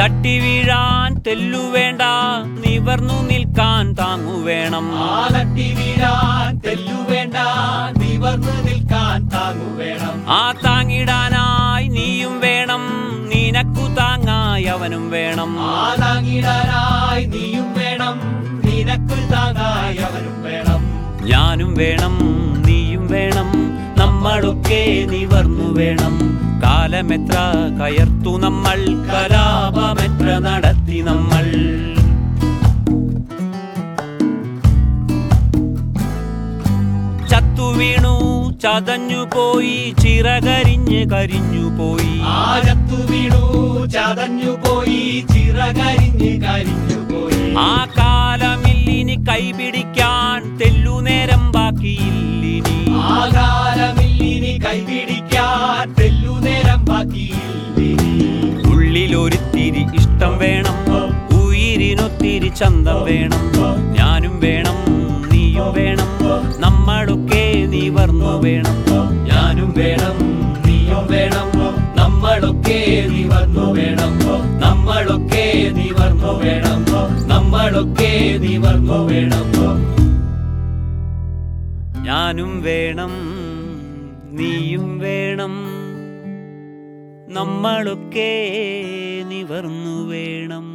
തട്ടി വീഴാൻ തെല്ലു വേണ്ട നിവർന്നു നിൽക്കാൻ താങ്ങു വേണം ആ തട്ടി വീഴാൻ തെല്ലു വേണ്ട നിവർന്നു നിൽക്കാൻ താങ്ങു വേണം ആ താങ്ങിടാനായി നീയും വേണം നിനക്കു താങ്ങായി അവനും വേണം ആ താങ്ങിടാനായി നീയും വേണം നിനക്കു താങ്ങായി അവനും വേണം ഞാനും വേണം നീയും വേണം നമ്മളൊക്കെ നിവർന്നു വേണം കാലമെത്ര കയർത്തു നമ്മൾ കലാപമെത്ര നടത്തി നമ്മൾ ചത്തു വീണു ചതഞ്ഞു പോയി ചിറകരിഞ്ഞ് കരിഞ്ഞു പോയി ആഴത്തു വീണു ചതഞ്ഞു പോയി ചിറകരിഞ്ഞ് കരിഞ്ഞു പോയി ആ കാലമില്ലിനി കൈപിടിക്കാൻ തെല്ലു നേരം ബാക്കിയില്ലിനി ആ കാലമില്ലിനി കൈപിടിക്കാൻ തെല്ലു നേരം ബാക്കിയില്ലിനി ഉള്ളിലൊരിത്തിരി ഇഷ്ടം വേണം ഉയിരിനൊത്തിരി ചന്തം വേണം ഞാനും വേണം നീയും വേണം നമ്മളൊക്കെ നിവർന്നു വേണം ഞാനും വേണം നീയും വേണം നമ്മളൊക്കെ നിവർന്നു വേണം നമ്മളൊക്കെ നിവർന്നു വേണം നമ്മളൊക്കെ നിവർന്നു വേണം ഞാനും വേണം നീയും വേണം നമ്മളൊക്കെ നിവർന്നു വേണം